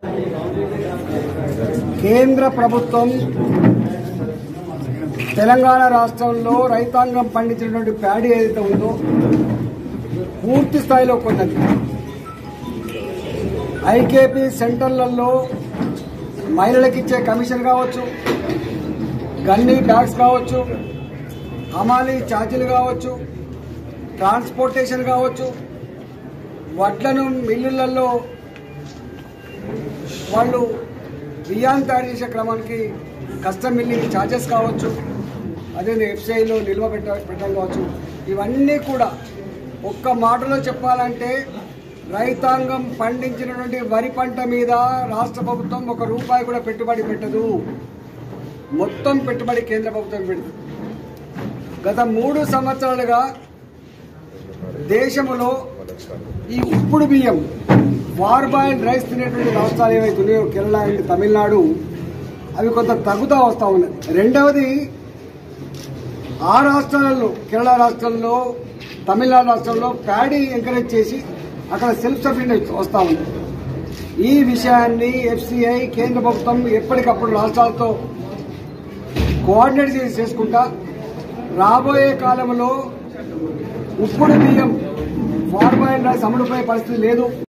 కేంద్ర ప్రభుత్వం తెలంగాణ రాష్ట్రంలో రైతాంగం పండించినటువంటి ప్యాడీ ఏదైతే ఉందో పూర్తి స్థాయిలో కొన్నది ఐకేపీ సెంటర్లలో మహిళలకు ఇచ్చే కమిషన్ కావచ్చు గన్నీ ట్యాక్స్ కావచ్చు హమాలీ ఛార్జీలు కావచ్చు ట్రాన్స్పోర్టేషన్ కావచ్చు వడ్లను మిల్లులలో వాళ్ళు బియ్యాన్ని తయారు చేసే క్రమానికి కస్టమ్ మిల్లింగ్ ఛార్జెస్ కావచ్చు అదే ఎఫ్సిఐలో నిల్వ పెట్ట పెట్టడం కావచ్చు ఇవన్నీ కూడా ఒక్క మాటలో చెప్పాలంటే రైతాంగం పండించినటువంటి వరి పంట మీద రాష్ట్ర ప్రభుత్వం ఒక రూపాయి కూడా పెట్టుబడి పెట్టదు మొత్తం పెట్టుబడి కేంద్ర ప్రభుత్వం పెడుతుంది గత మూడు సంవత్సరాలుగా దేశంలో ఈ ఉప్పుడు బియ్యం వార్బాయిల్ రైస్ తినేటువంటి రాష్ట్రాలు ఏవైతే ఉన్నాయో కేరళ అండ్ తమిళనాడు అవి కొంత తగ్గుతా వస్తూ ఉన్నది రెండవది ఆ రాష్ట్రాలలో కేరళ రాష్ట్రంలో తమిళనాడు రాష్ట్రంలో ప్యాడీ ఎంకరేజ్ చేసి అక్కడ సెల్ఫ్ సఫిషియెంట్ వస్తూ ఉంది ఈ విషయాన్ని ఎఫ్సిఐ కేంద్ర ప్రభుత్వం ఎప్పటికప్పుడు రాష్ట్రాలతో కోఆర్డినేట్ చేసి చేసుకుంటా రాబోయే కాలంలో ఉప్పుడు బియ్యం ఫార్మాయిల్ రైస్ అమ్ముడుపోయే పరిస్థితి లేదు